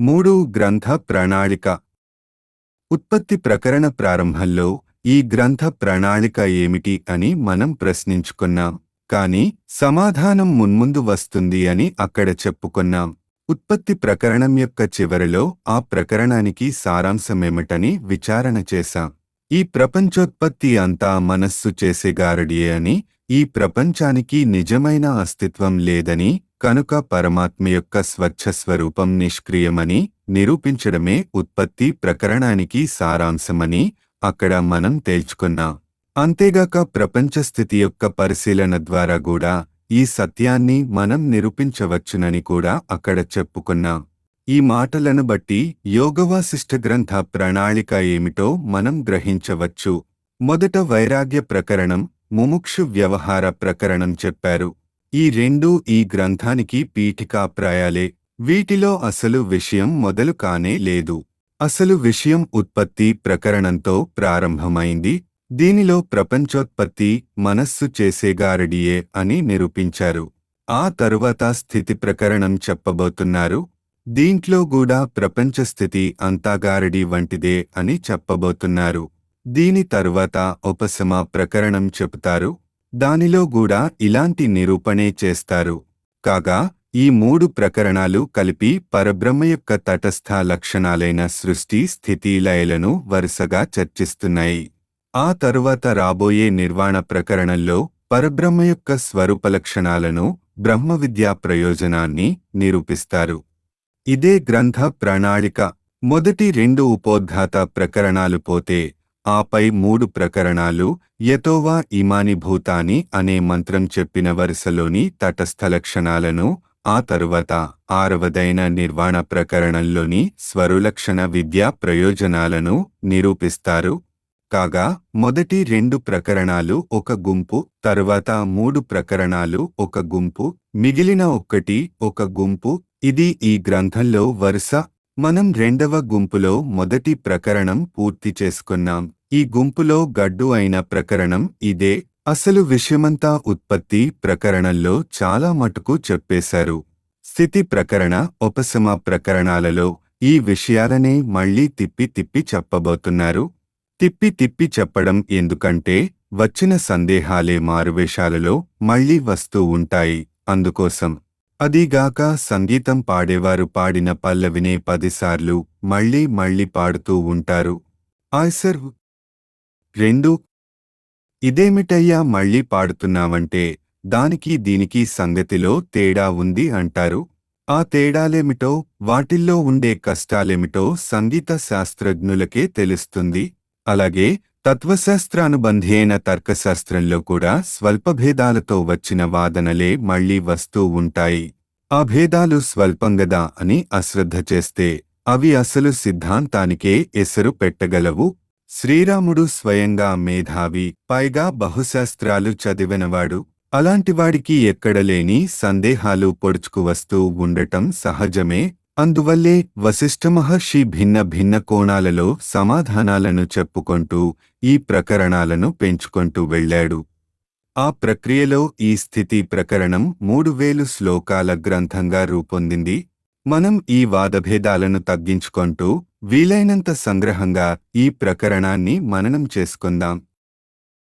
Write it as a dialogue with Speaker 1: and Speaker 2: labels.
Speaker 1: మూడు గ్రంథ ప్రణాళిక ఉత్పత్తి ప్రకరణ ప్రారంభంలో ఈ గ్రంథ ప్రణాళిక ఏమిటి అని మనం ప్రశ్నించుకున్నాం కాని సమాధానం మున్ముందు వస్తుంది అని అక్కడ చెప్పుకున్నాం ఉత్పత్తి ప్రకరణం యొక్క చివరిలో ఆ ప్రకరణానికి సారాంశమేమిటని విచారణ చేశాం ఈ ప్రపంచోత్పత్తి అంతా మనస్సు చేసే గారడియే అని ఈ ప్రపంచానికి నిజమైన అస్తిత్వం లేదని కనుక పరమాత్మ యొక్క స్వచ్ఛ స్వరూపం నిష్క్రియమని నిరూపించడమే ఉత్పత్తి ప్రకరణానికి సారాంశమని అక్కడ మనం తేల్చుకున్నాం అంతేగాక ప్రపంచ స్థితి యొక్క పరిశీలన ద్వారా కూడా ఈ సత్యాన్ని మనం నిరూపించవచ్చునని కూడా అక్కడ చెప్పుకున్నాం ఈ మాటలను బట్టి యోగవాసిష్ఠ గ్రంథ ప్రణాళిక ఏమిటో మనం గ్రహించవచ్చు మొదట వైరాగ్య ప్రకరణం ముముక్షు వ్యవహార ప్రకరణం చెప్పారు ఈ రెండూ ఈ గ్రంథానికి పీఠికాప్రాయాలే వీటిలో అసలు విషయం మొదలు కానే లేదు అసలు విషయం ఉత్పత్తి ప్రకరణంతో ప్రారంభమైంది దీనిలో ప్రపంచోత్పత్తి మనస్సు చేసేగారడియే అని నిరూపించారు ఆ తరువాత స్థితి ప్రకరణం చెప్పబోతున్నారు దీంట్లో కూడా ప్రపంచ స్థితి అంతాగారడి వంటిదే అని చెప్పబోతున్నారు దీని తరువాత ఉపశమ ప్రకరణం చెబుతారు దానిలో కూడా ఇలాంటి నిరూపణే చేస్తారు కాగా ఈ మూడు ప్రకరణాలు కలిపి పరబ్రహ్మ యొక్క తటస్థ లక్షణాలైన సృష్టి స్థితి లయలను వరుసగా చర్చిస్తున్నాయి ఆ తరువాత రాబోయే నిర్వాణ ప్రకరణంలో పరబ్రహ్మ యొక్క స్వరూప లక్షణాలను బ్రహ్మ విద్యా ప్రయోజనాన్ని నిరూపిస్తారు ఇదే గ్రంథ ప్రణాళిక మొదటి రెండు ఉపోద్ఘాత ప్రకరణాలు పోతే ఆపై మూడు ప్రకరణాలు యతోవా ఇమాని భూతాని అనే మంత్రం చెప్పిన వరుసలోని తటస్థ లక్షణాలను ఆ తరువాత ఆరవదైన నిర్వాణ ప్రకరణంలోని స్వరులక్షణ విద్యా ప్రయోజనాలను నిరూపిస్తారు కాగా మొదటి రెండు ప్రకరణాలు ఒక గుంపు తరువాత మూడు ప్రకరణాలు ఒక గుంపు మిగిలిన ఒక్కటి ఒక గుంపు ఇది ఈ గ్రంథంలో వరుస మనం రెండవ గుంపులో మొదటి ప్రకరణం పూర్తి చేసుకున్నాం ఈ గుంపులో గడ్డు అయిన ప్రకరణం ఇదే అసలు విషయమంతా ఉత్పత్తి ప్రకరణంలో చాలా మటుకు చెప్పేశారు స్థితి ప్రకరణ ఉపశమ ప్రకరణాలలో ఈ విషయాలనే మళ్లీ తిప్పి తిప్పి చెప్పబోతున్నారు తిప్పి తిప్పి చెప్పడం ఎందుకంటే వచ్చిన సందేహాలే మారువేషాలలో మళ్లీ వస్తూ ఉంటాయి అందుకోసం అదీగాక సంగీతం పాడేవారు పాడిన పల్లవినే పదిసార్లు మళ్లీ మళ్లీ పాడుతూ ఉంటారు ఆయ్సర్ రెండు ఇదేమిటయ్యా మళ్లీ పాడుతున్నావంటే దానికి దీనికి సంగతిలో తేడా ఉంది అంటారు ఆ తేడాలేమిటో వాటిల్లో ఉండే కష్టాలేమిటో సంగీత శాస్త్రజ్ఞులకే తెలుస్తుంది అలాగే తత్వశాస్త్రానుబంధేన తర్కశాస్త్రంలో కూడా స్వల్పభేదాలతో వచ్చిన వాదనలే మళ్లీ వస్తూ ఉంటాయి ఆ భేదాలు స్వల్పంగదా అని అశ్రద్ధ చేస్తే అవి అసలు సిద్ధాంతానికే ఎసరు పెట్టగలవు శ్రీరాముడు స్వయంగా మేధావి పైగా బహుశాస్త్రాలు చదివినవాడు అలాంటివాడికి ఎక్కడలేని సందేహాలు పొడుచుకు వస్తూ ఉండటం సహజమే అందువల్లే వశిష్ఠ మహర్షి భిన్న భిన్న కోణాలలో సమాధానాలను చెప్పుకొంటూ ఈ ప్రకరణాలను పెంచుకొంటూ వెళ్ళాడు ఆ ప్రక్రియలో ఈ స్థితి ప్రకరణం మూడు వేలు శ్లోకాల గ్రంథంగా రూపొందింది మనం ఈ వాదభేదాలను తగ్గించుకొంటూ వీలైనంత సంగ్రహంగా ఈ ప్రకరణాన్ని మననం చేసుకుందాం